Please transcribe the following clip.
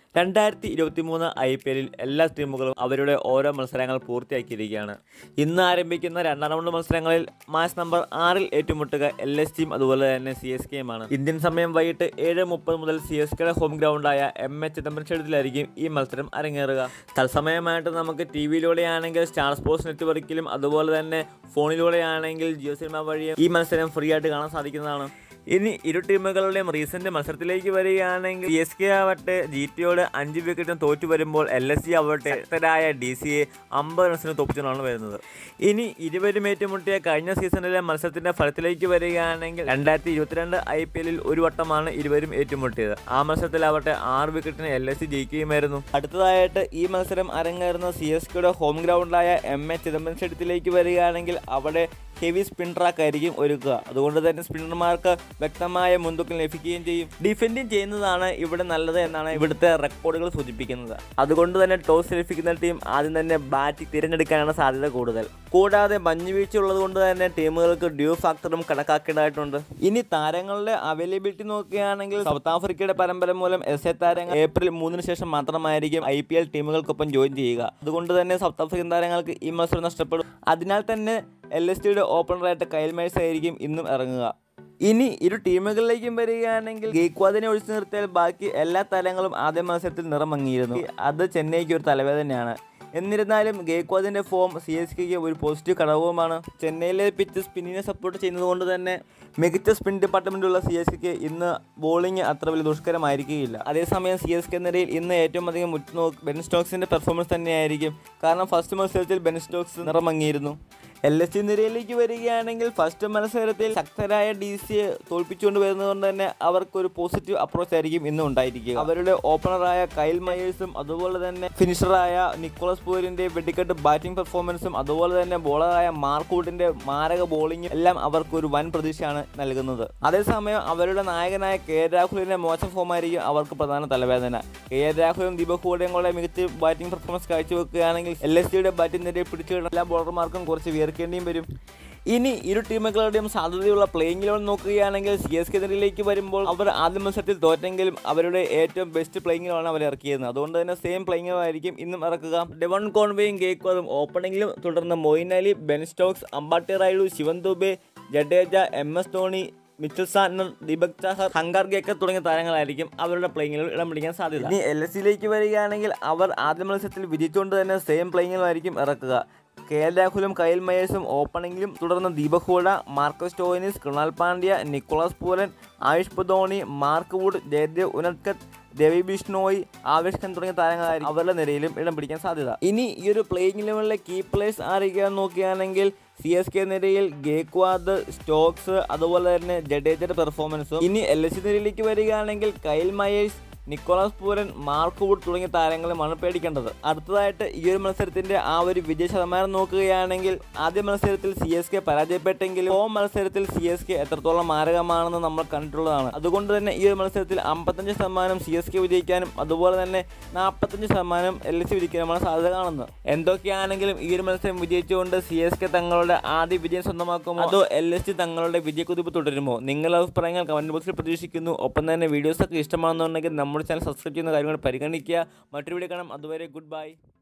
രണ്ടായിരത്തി ഇരുപത്തി മൂന്ന് ഐ പി എല്ലിൽ എല്ലാ ടീമുകളും അവരുടെ ഓരോ മത്സരങ്ങൾ പൂർത്തിയാക്കിയിരിക്കുകയാണ് ഇന്ന് ആരംഭിക്കുന്ന രണ്ടാം റൗണ്ട് മത്സരങ്ങളിൽ മാച്ച് നമ്പർ ആറിൽ ഏറ്റുമുട്ടുക എൽ എസ് ടിയും അതുപോലെ തന്നെ സി എസ് കെയുമാണ് ഇന്ത്യൻ സമയം വൈകിട്ട് ഏഴ് മുപ്പത് മുതൽ സി എസ് കെയുടെ ഹോം ഗ്രൗണ്ടായ എം എ ചിദംബരം സ്റ്റേഡിയത്തിലായിരിക്കും ഈ മത്സരം അരങ്ങേറുക തത്സമയമായിട്ട് നമുക്ക് ടി വിയിലൂടെയാണെങ്കിൽ സ്റ്റാർ സ്പോർട്സ് നെറ്റ്വർക്കിലും അതുപോലെ തന്നെ ഫോണിലൂടെയാണെങ്കിൽ ജിയോ സിനിമ വഴിയും ഈ മത്സരം ഫ്രീ ആയിട്ട് കാണാൻ സാധിക്കുന്നതാണ് ഇനി ഇരു ടീമുകളുടെയും റീസെന്റ് മത്സരത്തിലേക്ക് വരികയാണെങ്കിൽ സി എസ് കെ ആവട്ടെ ജി ടിയോട് അഞ്ച് വിക്കറ്റും തോറ്റു വരുമ്പോൾ എൽ എസ് സി ആവട്ടെ ശക്തരായ ഡി സി എ അമ്പത് റൺസിന് തോപ്പിച്ചാണ് വരുന്നത് ഇനി ഇരുവരും ഏറ്റുമുട്ടിയ കഴിഞ്ഞ സീസണിലെ മത്സരത്തിന്റെ ഫലത്തിലേക്ക് വരികയാണെങ്കിൽ രണ്ടായിരത്തി ഇരുപത്തിരണ്ട് ഐ പി എല്ലിൽ ഒരു വട്ടമാണ് ഇരുവരും ഏറ്റുമുട്ടിയത് ആ മത്സരത്തിലാവട്ടെ ആറ് വിക്കറ്റിന് എൽ എസ് സി ജയിക്കുകയുമായിരുന്നു അടുത്തതായിട്ട് ഈ മത്സരം അരങ്ങേറുന്ന സി എസ് കെയുടെ ഹോം ഗ്രൗണ്ടായ എം എ ചിദംബരം സ്റ്റേഡിയത്തിലേക്ക് വരികയാണെങ്കിൽ അവിടെ ഹെവി സ്പിൻ ട്രാക്ക് ആയിരിക്കും ഒരുക്കുക അതുകൊണ്ട് തന്നെ സ്പിന്നർമാർക്ക് വ്യക്തമായ മുൻതൂക്കം ലഭിക്കുകയും ചെയ്യും ഡിഫെൻഡിങ് ചെയ്യുന്നതാണ് ഇവിടെ നല്ലത് എന്നാണ് ഇവിടുത്തെ റെക്കോർഡുകൾ സൂചിപ്പിക്കുന്നത് അതുകൊണ്ട് തന്നെ ടോസ് ലഭിക്കുന്ന ടീം ആദ്യം തന്നെ ബാറ്റ് തിരഞ്ഞെടുക്കാനാണ് സാധ്യത കൂടുതൽ കൂടാതെ മഞ്ഞ് വീഴ്ച ഉള്ളത് കൊണ്ട് തന്നെ ടീമുകൾക്ക് ഡ്യൂ ഫാക്ടറും കണക്കാക്കേണ്ടതായിട്ടുണ്ട് ഇനി താരങ്ങളുടെ അവൈലബിലിറ്റി നോക്കുകയാണെങ്കിൽ സൗത്ത് ആഫ്രിക്കയുടെ പരമ്പര മൂലം എസ് എ താരങ്ങൾ ഏപ്രിൽ മൂന്നിന് ശേഷം മാത്രമായിരിക്കും ഐ പി എൽ ടീമുകൾക്കൊപ്പം ജോയിൻ ചെയ്യുക അതുകൊണ്ട് തന്നെ സൗത്ത് ആഫ്രിക്കൻ താരങ്ങൾക്ക് ഈ മത്സരം നഷ്ടപ്പെടും അതിനാൽ തന്നെ എൽ എസ് ടിയുടെ ഓപ്പണറായിട്ട് കൈൽ മേഴ്സ് ആയിരിക്കും ഇന്നും ഇറങ്ങുക ഇനി ഇരു ടീമുകളിലേക്കും വരികയാണെങ്കിൽ ഗെയ്ക്വാദിനെ ഒഴിച്ചു നിർത്തിയാൽ ബാക്കി എല്ലാ താരങ്ങളും ആദ്യ മത്സരത്തിൽ നിറമങ്ങിയിരുന്നു അത് ചെന്നൈക്ക് ഒരു തലവേദനയാണ് എന്നിരുന്നാലും ഗെയ്ക്വാദിന്റെ ഫോം സി എസ് കെക്ക് ഒരു പോസിറ്റീവ് ഘടകവുമാണ് ചെന്നൈയിലെ പിച്ച് സ്പിന്നിനെ സപ്പോർട്ട് ചെയ്യുന്നതുകൊണ്ട് തന്നെ മികച്ച സ്പിൻ ഡിപ്പാർട്ട്മെന്റുള്ള സി എസ് കെക്ക് ഇന്ന് ബോളിംഗ് അത്ര വലിയ ദുഷ്കരമായിരിക്കുകയില്ല അതേസമയം സി എസ് കെ നിരയിൽ ഇന്ന് ഏറ്റവും അധികം ഉറ്റുനോക്ക് ബെൻ സ്റ്റോക്സിന്റെ പെർഫോമൻസ് തന്നെയായിരിക്കും കാരണം ഫസ്റ്റ് മത്സരത്തിൽ ബെൻ സ്റ്റോക്സ് നിറമങ്ങിയിരുന്നു എൽ എസ് സി നിരയിലേക്ക് വരികയാണെങ്കിൽ ഫസ്റ്റ് മത്സരത്തിൽ ശക്തരായ ഡി സിയെ തോൽപ്പിച്ചുകൊണ്ട് വരുന്നതുകൊണ്ട് തന്നെ അവർക്ക് ഒരു പോസിറ്റീവ് അപ്രോച്ച് ആയിരിക്കും ഇന്നും ഉണ്ടായിരിക്കുക അവരുടെ ഓപ്പണറായ കൈൽ മയേഴ്സും അതുപോലെ തന്നെ ഫിനിഷറായ നിക്കോളസ് പൂരിന്റെ വെടിക്കെട്ട് ബാറ്റിംഗ് പെർഫോമൻസും അതുപോലെ തന്നെ ബോളറായ മാർക്കൂട്ടിന്റെ മാരക ബോളിംഗും എല്ലാം അവർക്ക് ഒരു വൻ പ്രതീക്ഷയാണ് നൽകുന്നത് അതേസമയം അവരുടെ നായകനായ കെ രാഹുലിന്റെ മോശം ഫോമായിരിക്കും അവർക്ക് പ്രധാന തലവേദന കെ രാഹുലും ദീപക് ഹൂഡയും കൂടെ മികച്ച ബാറ്റിംഗ് പെർഫോമൻസ് കാഴ്ചവെക്കുകയാണെങ്കിൽ എൽ എസ് ജിയുടെ ബാറ്റിംഗ് നിരയെ പിടിച്ചിടുന്ന എല്ലാ ബോളർമാർക്കും കുറച്ച് വിയർക്കേണ്ടിയും വരും ഇനി ഇരു ടീമുകളുടെയും സാധ്യതയുള്ള പ്ലേയിങ് ലെവൽ നോക്കുകയാണെങ്കിൽ സി എസ് കെ നിരയിലേക്ക് വരുമ്പോൾ അവർ ആദ്യ മത്സരത്തിൽ തോറ്റെങ്കിലും അവരുടെ ഏറ്റവും ബെസ്റ്റ് പ്ലേയിങ് ലെവലാണ് അവർ ഇറക്കിയത് അതുകൊണ്ട് തന്നെ സെയിം പ്ലേയിങ് ആയിരിക്കും ഇന്നും ഇറക്കുക ഡെവൺ കോൺവേയും ഗേക്വാദും ഓപ്പണിംഗിലും തുടർന്ന് Moeen Ali Ben Stokes Ambati Rayudu Shivam Dube Jadeja M S Dhoni Mitchell Santner Deepak Chahar Hangargekar തുടങ്ങിയ താരങ്ങളായിരിക്കും അവരുടെ പ്ലേയിങ്ങിൽ ഇടം പിടിക്കാൻ സാധ്യത ഇനി എൽ എസ് സിയിലേക്ക് വരികയാണെങ്കിൽ അവർ ആദ്യ മത്സരത്തിൽ വിജയിച്ചുകൊണ്ട് തന്നെ സെയിം പ്ലേയിങ്ങിലായിരിക്കും ഇറക്കുക കെ എൽ രാഹുലും കയൽ മയേഴ്സും ഓപ്പണിംഗിലും തുടർന്ന് Deepak Hooda Marcus Stoinis Krunal Pandya Nicholas Pooran Ayush Badoni Mark Wood Jaydev Unadkat Ravi Bishnoi Avesh Khan തുടങ്ങിയ താരങ്ങളായിരിക്കും അവരുടെ നിരയിലും ഇടം പിടിക്കാൻ സാധ്യത ഇനി ഈ ഒരു പ്ലേയിങ് ലെവലിലെ കീ പ്ലേയേഴ്സ് ആരൊക്കെയാന്ന് നോക്കുകയാണെങ്കിൽ സി എസ് കെ നിരയിൽ ഗേക്വാദ് സ്റ്റോക്സ് അതുപോലെ തന്നെ ജഡേജയുടെ പെർഫോമൻസും ഇനി എൽ എസ് സി നിരയിലേക്ക് വരികയാണെങ്കിൽ Kyle Myers Nicholas Pooran Mark Wood തുടങ്ങിയ താരങ്ങളുമാണ് പേടിക്കേണ്ടത് അടുത്തതായിട്ട് ഈ ഒരു മത്സരത്തിന്റെ ആ ഒരു വിജയ ശതമാനം നോക്കുകയാണെങ്കിൽ ആദ്യ മത്സരത്തിൽ സി എസ് കെ പരാജയപ്പെട്ടെങ്കിലും ഹോം മത്സരത്തിൽ സി എസ് കെ എത്രത്തോളം മാരകമാണെന്ന് നമ്മൾ കണ്ടിട്ടുള്ളതാണ് അതുകൊണ്ട് തന്നെ ഈ ഒരു മത്സരത്തിൽ അമ്പത്തഞ്ച് ശതമാനം സി എസ് കെ വിജയിക്കാനും അതുപോലെ തന്നെ നാൽപ്പത്തഞ്ച് ശതമാനം എൽ എസ് സി വിജയിക്കാനുമാണ് സാധ്യത കാണുന്നത് എന്തൊക്കെയാണെങ്കിലും ഈ ഒരു മത്സരം വിജയിച്ചുകൊണ്ട് സി എസ് കെ തങ്ങളുടെ ആദ്യ വിജയം സ്വന്തമാക്കുമോ അതോ എൽ എസ് സി തങ്ങളുടെ വിജയക്കുതിപ്പ് തുടരുമോ നിങ്ങളുടെ അഭിപ്രായങ്ങൾ കമന്റ് ബോക്സിൽ പ്രതീക്ഷിക്കുന്നു ഒപ്പം തന്നെ വീഡിയോസൊക്കെ ഇഷ്ടമാണെന്നുണ്ടെങ്കിൽ നമ്മുടെ ചാനൽ സബ്സ്ക്രൈബ് ചെയ്യുന്ന കാര്യങ്ങൾ പരിഗണിക്കുക മറ്റൊരു വീഡിയോ കാണാം അതുവരെ ഗുഡ് ബൈ